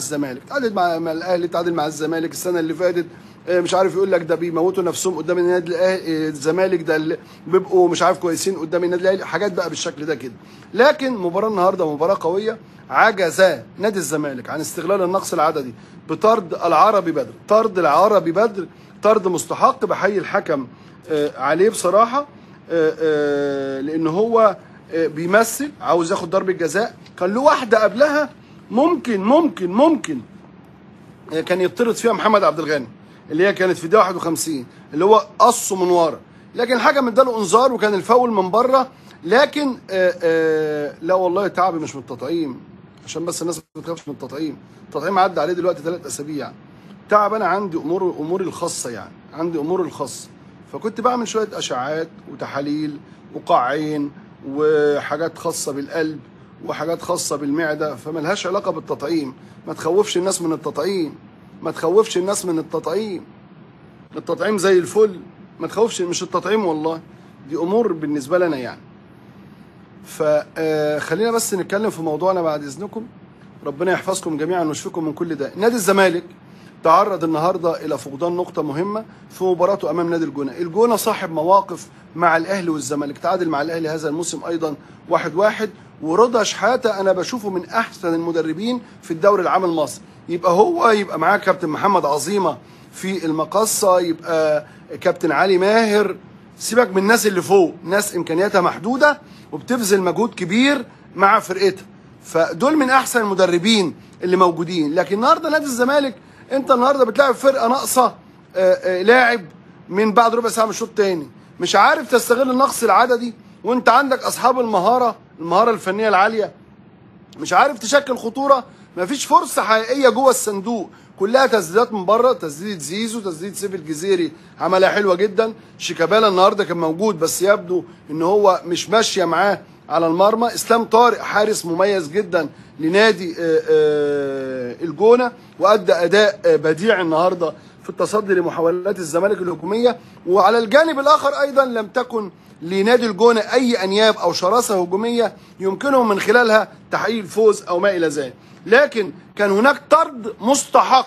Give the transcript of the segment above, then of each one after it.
الزمالك تعادل مع مع الاهلي تعادل مع الزمالك السنه اللي فاتت آه، مش عارف يقول لك ده بيموتوا نفسهم قدام النادي الاهلي آه، الزمالك ده اللي بيبقوا مش عارف كويسين قدام النادي الاهلي حاجات بقى بالشكل ده كده لكن مباراه النهارده مباراه قويه عجز نادي الزمالك عن استغلال النقص العددي بطرد العربي بدر طرد العربي بدر طرد مستحق بحيي الحكم آه، عليه بصراحه آه، آه، لان هو آه، بيمثل عاوز ياخد ضربه جزاء كان له واحده قبلها ممكن ممكن ممكن كان يطرد فيها محمد عبد الغني اللي هي كانت في دقيقه 51 اللي هو قصه من ورا لكن الحكم اداله انذار وكان الفاول من بره لكن آآ آآ لا والله تعبي مش من التطعيم عشان بس الناس ما تخافش من التطعيم التطعيم عدى عليه دلوقتي ثلاث اسابيع تعب انا عندي امور اموري الخاصه يعني عندي اموري الخاصه فكنت بعمل شويه اشعاعات وتحاليل وقاعين وحاجات خاصه بالقلب وحاجات خاصه بالمعده فملهاش علاقه بالتطعيم ما تخوفش الناس من التطعيم ما تخوفش الناس من التطعيم التطعيم زي الفل ما تخوفش مش التطعيم والله دي امور بالنسبه لنا يعني فخلينا بس نتكلم في موضوعنا بعد اذنكم ربنا يحفظكم جميعا ويشفيكم من كل ده نادي الزمالك تعرض النهارده الى فقدان نقطه مهمه في مباراته امام نادي الجونه الجونه صاحب مواقف مع الاهلي والزمالك تعادل مع الاهلي هذا الموسم ايضا واحد واحد ورضا شحاته انا بشوفه من احسن المدربين في الدوري العام المصري يبقى هو يبقى معاه كابتن محمد عظيمه في المقصه يبقى كابتن علي ماهر سيبك من الناس اللي فوق ناس امكانياتها محدوده وبتبذل مجهود كبير مع فرقتها فدول من احسن المدربين اللي موجودين لكن النهارده نادي الزمالك انت النهارده بتلاعب فرقه ناقصه آه، آه، لاعب من بعد ربع ساعه من الشوط الثاني مش عارف تستغل النقص العددي وانت عندك اصحاب المهاره المهاره الفنيه العاليه مش عارف تشكل خطوره مفيش فرصه حقيقيه جوه الصندوق كلها تسديدات من بره تسديده زيزو تسديده سيف الجزيري عملها حلوه جدا شيكابالا النهارده كان موجود بس يبدو ان هو مش ماشيه معاه على المرمى اسلام طارق حارس مميز جدا لنادي آه، آه، الجونه وادى اداء آه، بديع النهارده في التصدي لمحاولات الزمالك الهجوميه وعلى الجانب الاخر ايضا لم تكن لنادي الجونه اي انياب او شراسه هجوميه يمكنهم من خلالها تحقيق الفوز او ما الى ذلك لكن كان هناك طرد مستحق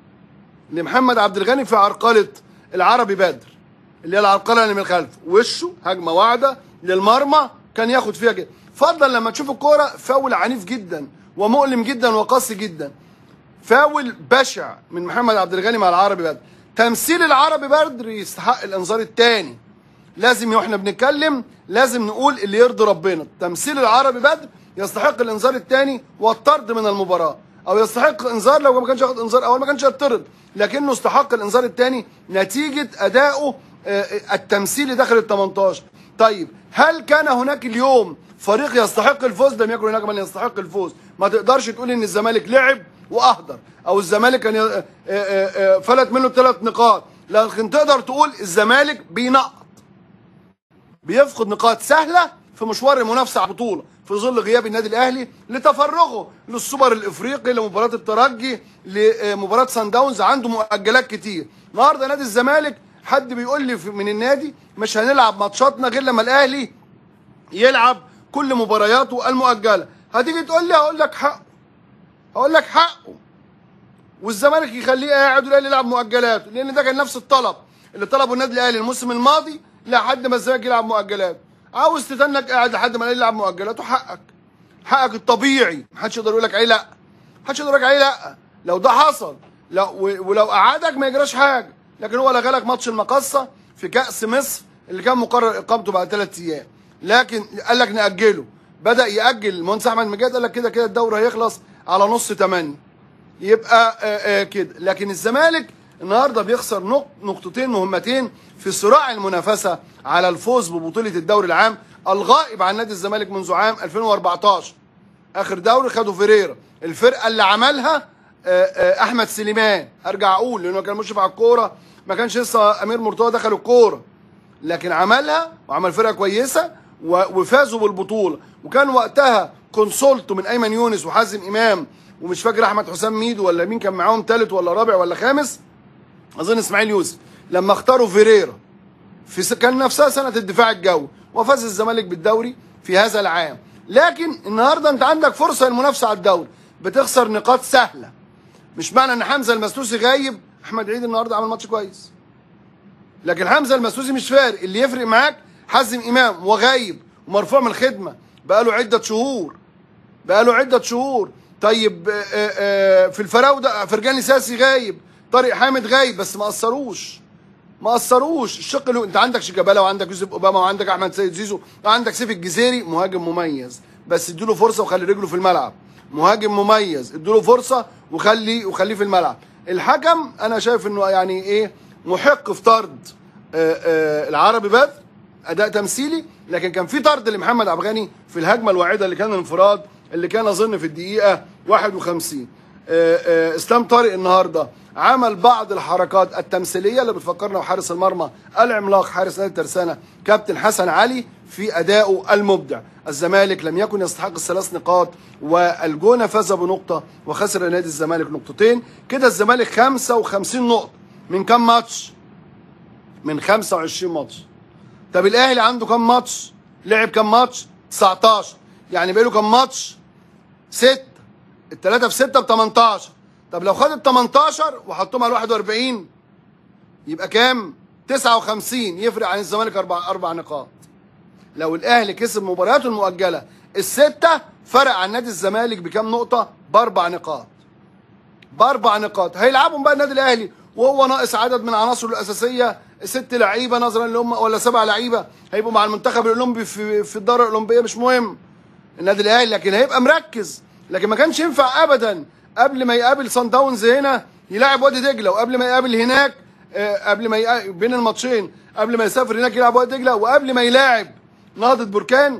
لمحمد عبد الغني في عرقله العربي بدر اللي هي العرقله اللي من الخلف وشه هجمه واعده للمرمى كان ياخد فيها كده فضلا لما تشوف الكوره فاول عنيف جدا ومؤلم جدا وقاسي جدا فاول بشع من محمد عبد الغني مع العربي بدر تمثيل العربي بدر يستحق الانذار الثاني لازم واحنا بنتكلم لازم نقول اللي يرضي ربنا تمثيل العربي بدر يستحق الانذار الثاني والطرد من المباراه او يستحق انذار لو ما كانش ياخد انذار اول ما كانش يطرد لكنه استحق الانذار الثاني نتيجه ادائه آه، التمثيلي داخل ال 18 طيب هل كان هناك اليوم فريق يستحق الفوز لم يكن هناك من يستحق الفوز ما تقدرش تقول ان الزمالك لعب واهدر او الزمالك كان ي- آه، آه، آه، فلت منه ثلاث نقاط لكن تقدر تقول الزمالك بينقط بيفقد نقاط سهله في مشوار المنافسه على البطوله في ظل غياب النادي الاهلي لتفرغه للسوبر الافريقي لمباراه الترجي لمباراه سان داونز عنده مؤجلات كتير النهارده نادي الزمالك حد بيقول لي في- من النادي مش هنلعب ماتشاتنا غير لما الاهلي يلعب كل مبارياته المؤجله هتيجي تقول لي هقول لك حقه هقول لك حقه والزمالك يخليه قاعد والاهلي يلعب مؤجلاته لان ده كان نفس الطلب اللي طلبه النادي الاهلي الموسم الماضي لحد ما الزمالك يلعب مؤجلات عاوز تتنك قاعد لحد ما الاهلي يلعب مؤجلاته حقك حقك الطبيعي محدش يقدر يقول لك عليه لا محدش يقدر يقول لك عليه لا لو ده حصل لو و- ولو قعدك ما يجراش حاجه لكن هو لغى لك ماتش المقصه في كاس مصر اللي كان مقرر اقامته بعد ثلاث ايام لكن قال لك ناجله بدا ياجل المهندس احمد مجاد قال لك كده كده الدوري هيخلص على نص 8 يبقى آه، آه، كده لكن الزمالك النهارده بيخسر نق- نقطتين مهمتين في صراع المنافسه على الفوز ببطوله الدوري العام الغائب عن نادي الزمالك منذ عام 2014 اخر دوري خدوا فيريرا الفرقه اللي عملها آه، آه، احمد سليمان ارجع اقول لانه كان مشرف على الكوره ما كانش لسه امير مرتضى دخل الكوره لكن عملها وعمل فرقه كويسه و- وفازوا بالبطوله وكان وقتها كونسولتو من ايمن يونس وحازم امام ومش فاكر احمد حسام ميدو ولا مين كان معاهم ثالث ولا رابع ولا خامس اظن اسماعيل يوسف لما اختاروا فيريرا في س- كان نفسها سنه الدفاع الجوي وفاز الزمالك بالدوري في هذا العام لكن النهارده انت عندك فرصه للمنافسه على الدوري بتخسر نقاط سهله مش معنى ان حمزه المسلوسي غايب احمد عيد النهارده عمل ماتش كويس لكن حمزه المسلوسي مش فارق اللي يفرق معاك حازم امام وغايب ومرفوع من الخدمه بقاله عده شهور بقاله عده شهور طيب آه، آه، في الفراوده فرجاني ساسي غايب طارق حامد غايب بس ما اثروش ما اثروش الشق اللي انت عندك شيكابالا وعندك يوسف اوباما وعندك احمد سيد زيزو وعندك سيف الجزيري مهاجم مميز بس اديله فرصه وخلي رجله في الملعب مهاجم مميز اديله فرصه وخلي وخليه في الملعب الحكم انا شايف انه يعني ايه محق في طرد آه، آه، العربي بدر اداء تمثيلي لكن كان في طرد لمحمد عبد الغني في الهجمه الواعده اللي كان الانفراد اللي كان اظن في الدقيقه 51 آه، آه، اسلام طارق النهارده عمل بعض الحركات التمثيليه اللي بتفكرنا بحارس المرمى العملاق حارس نادي الترسانه كابتن حسن علي في ادائه المبدع الزمالك لم يكن يستحق الثلاث نقاط والجونه فاز بنقطه وخسر نادي الزمالك نقطتين كده الزمالك 55 نقطه من كام ماتش من 25 ماتش طب الاهلي عنده كام ماتش لعب كام ماتش 19 يعني بقى له كام ماتش 6 الثلاثه في 6 ب 18 طب لو خد ال 18 وحطهم على 41 يبقى كام 59 يفرق عن الزمالك اربع اربع نقاط لو الاهلي كسب مبارياته المؤجله السته فرق عن نادي الزمالك بكام نقطه باربع نقاط باربع نقاط هيلعبهم بقى النادي الاهلي وهو ناقص عدد من عناصره الاساسيه ست لعيبه نظرا اللي هم ولا سبع لعيبه هيبقوا مع المنتخب الاولمبي في في الدوره الاولمبيه مش مهم النادي الاهلي لكن هيبقى مركز لكن ما كانش ينفع ابدا قبل ما يقابل صن داونز هنا يلاعب وادي دجله وقبل ما يقابل هناك آه، قبل ما يقابل بين الماتشين قبل ما يسافر هناك يلعب وادي دجله وقبل ما يلاعب نهضه بركان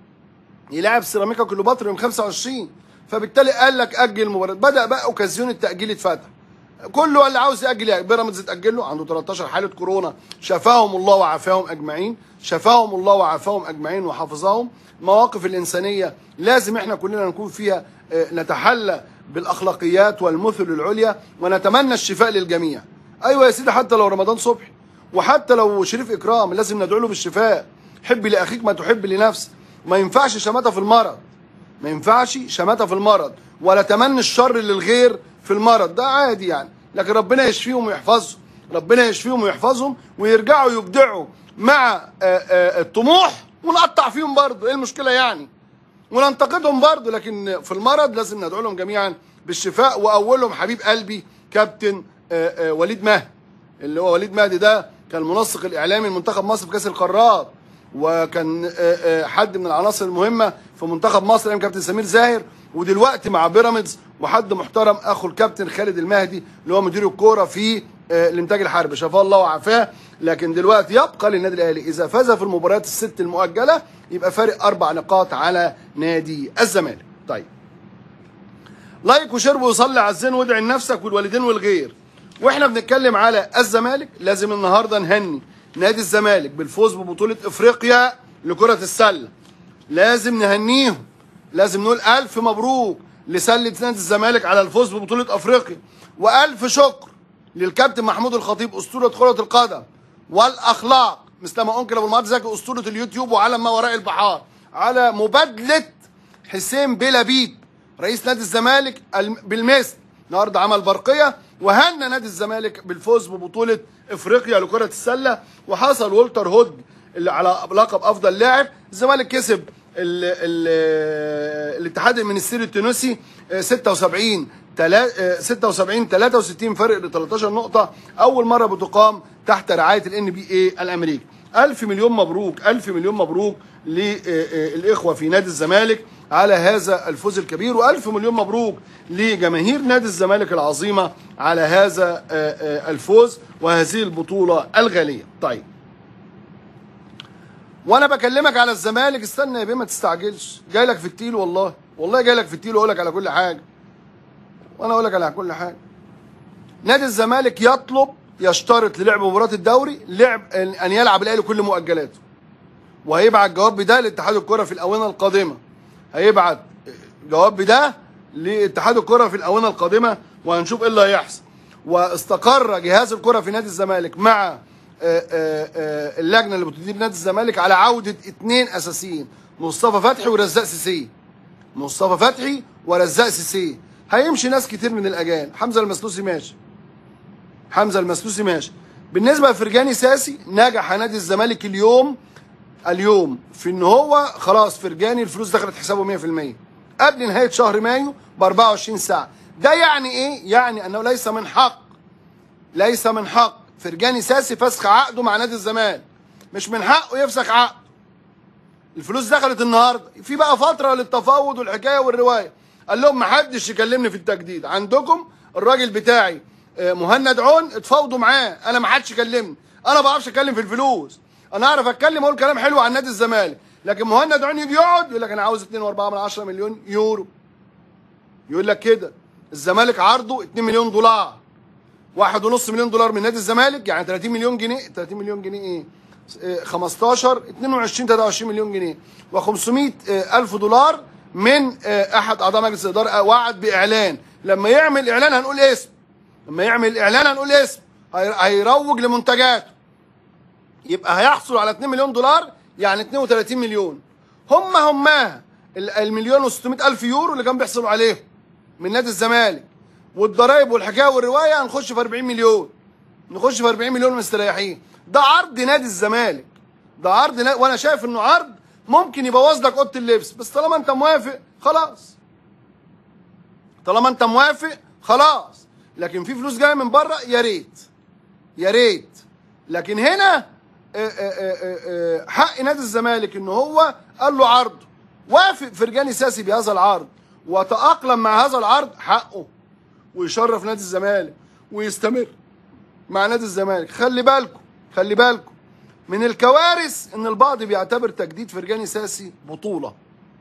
يلاعب سيراميكا كليوباترا يوم 25 فبالتالي قال لك اجل المباراه بدا بقى اوكازيون التاجيل يتفتح كله اللي عاوز ياجل ياجل بيراميدز اتاجل له عنده 13 حاله كورونا شفاهم الله وعافاهم اجمعين شفاهم الله وعافاهم اجمعين وحافظهم المواقف الانسانيه لازم احنا كلنا نكون فيها آه، نتحلى بالاخلاقيات والمثل العليا ونتمنى الشفاء للجميع ايوه يا سيدي حتى لو رمضان صبحي وحتى لو شريف اكرام لازم ندعو له بالشفاء حب لاخيك ما تحب لنفسك ما ينفعش شماته في المرض ما ينفعش شماته في المرض ولا تمني الشر للغير في المرض ده عادي يعني لكن ربنا يشفيهم ويحفظهم ربنا يشفيهم ويحفظهم ويرجعوا يبدعوا مع آه، آه، الطموح ونقطع فيهم برضه ايه المشكله يعني وننتقدهم برضه لكن في المرض لازم ندعو لهم جميعا بالشفاء واولهم حبيب قلبي كابتن آه، آه، وليد مهدي اللي هو وليد مهدي ده كان المنسق الاعلامي لمنتخب مصر في كاس القارات وكان آه، آه، حد من العناصر المهمه في منتخب مصر ايام كابتن سمير زاهر ودلوقتي مع بيراميدز وحد محترم اخو الكابتن خالد المهدي اللي هو مدير الكوره في آه، الانتاج الحربي شفاه الله وعافاه لكن دلوقتي يبقى للنادي الاهلي اذا فاز في المباريات الست المؤجله يبقى فارق اربع نقاط على نادي الزمالك طيب لايك وشير وصلي على الزين وادعي لنفسك والوالدين والغير واحنا بنتكلم على الزمالك لازم النهارده نهني نادي الزمالك بالفوز ببطوله افريقيا لكره السله لازم نهنيهم لازم نقول الف مبروك لسله نادي الزمالك على الفوز ببطوله افريقيا والف شكر للكابتن محمود الخطيب اسطوره كره القدم والاخلاق مثلما انكر ابو المعاذ زكي اسطوره اليوتيوب وعالم ما وراء البحار على مبادله حسين بيلابيب رئيس نادي الزمالك الم- بالمثل النهارده عمل برقيه وهنى نادي الزمالك بالفوز ببطوله افريقيا لكره السله وحصل والتر هود اللي على لقب افضل لاعب الزمالك كسب ال ال الاتحاد المنستيري التونسي آه، 76 تلا- آه، 76 63 فرق ل 13 نقطه اول مره بتقام تحت رعايه الان بي اي الامريكي ألف مليون مبروك ألف مليون مبروك للإخوة في نادي الزمالك على هذا الفوز الكبير وألف مليون مبروك لجماهير نادي الزمالك العظيمة على هذا آه، آه، الفوز وهذه البطولة الغالية طيب وانا بكلمك على الزمالك استنى يا بيه ما تستعجلش جاي لك في التيل والله والله جاي لك في التيل واقول لك على كل حاجه وانا اقول لك على كل حاجه نادي الزمالك يطلب يشترط للعب مباراه الدوري لعب ان يلعب الاهلي كل مؤجلاته وهيبعت جواب بده لاتحاد الكره في الاونه القادمه هيبعت جواب بده لاتحاد الكره في الاونه القادمه وهنشوف ايه اللي هيحصل واستقر جهاز الكره في نادي الزمالك مع آه، آه، آه، اللجنه اللي بتدير نادي الزمالك على عوده اثنين اساسيين مصطفى فتحي ورزاق سيسي مصطفى فتحي ورزاق سيسي هيمشي ناس كتير من الاجانب حمزه المسلوسي ماشي حمزه المسلوسي ماشي بالنسبه لفرجاني ساسي نجح نادي الزمالك اليوم اليوم في ان هو خلاص فرجاني الفلوس دخلت حسابه 100% قبل نهايه شهر مايو ب 24 ساعه ده يعني ايه يعني انه ليس من حق ليس من حق فرجاني ساسي فسخ عقده مع نادي الزمالك مش من حقه يفسخ عقده الفلوس دخلت النهارده في بقى فتره للتفاوض والحكايه والروايه قال لهم ما حدش يكلمني في التجديد عندكم الراجل بتاعي آه، مهند عون اتفاوضوا معاه انا ما حدش يكلمني انا ما بعرفش اتكلم في الفلوس انا اعرف اتكلم اقول كلام حلو عن نادي الزمالك لكن مهند عون يجي يقعد يقول لك انا عاوز 2.4 من 10 مليون يورو يقول لك كده الزمالك عرضه 2 مليون دولار واحد ونص مليون دولار من نادي الزمالك يعني 30 مليون جنيه 30 مليون جنيه ايه آه، 15 22 23 مليون جنيه و500 الف دولار من آه، احد اعضاء مجلس الاداره آه، وعد باعلان لما يعمل اعلان هنقول اسم لما يعمل اعلان هنقول اسم هي- هيروج لمنتجاته يبقى هيحصل على 2 مليون دولار يعني 32 مليون هم هماها ال- المليون و600 الف يورو اللي كان بيحصلوا عليهم من نادي الزمالك والضرايب والحكايه والروايه هنخش في 40 مليون نخش في 40 مليون مستريحين ده عرض نادي الزمالك ده عرض نا... وانا شايف انه عرض ممكن يبوظ لك اوضه اللبس بس طالما انت موافق خلاص طالما انت موافق خلاص لكن في فلوس جايه من بره يا ريت يا ريت لكن هنا آه، آه، آه، آه، حق نادي الزمالك ان هو قال له عرض وافق فرجاني ساسي بهذا العرض وتأقلم مع هذا العرض حقه ويشرف نادي الزمالك ويستمر مع نادي الزمالك خلي بالكم خلي بالكم من الكوارث ان البعض بيعتبر تجديد فرجاني ساسي بطولة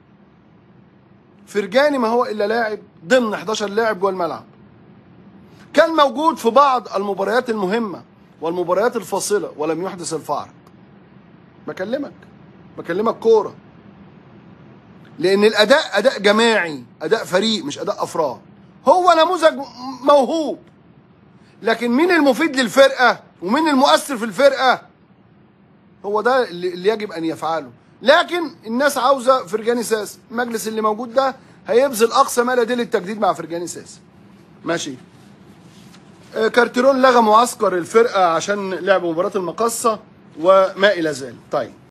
فرجاني ما هو الا لاعب ضمن 11 لاعب جوه الملعب كان موجود في بعض المباريات المهمة والمباريات الفاصلة ولم يحدث الفارق بكلمك بكلمك كورة لأن الأداء أداء جماعي أداء فريق مش أداء أفراد هو نموذج موهوب لكن مين المفيد للفرقة ومين المؤثر في الفرقة هو ده اللي اللي يجب أن يفعله لكن الناس عاوزة فرجاني ساسي المجلس اللي موجود ده هيبذل أقصى ما لديه للتجديد مع فرجاني ساسي ماشي آه، كارتيرون لغى معسكر الفرقة عشان لعب مباراة المقصة وما إلى ذلك طيب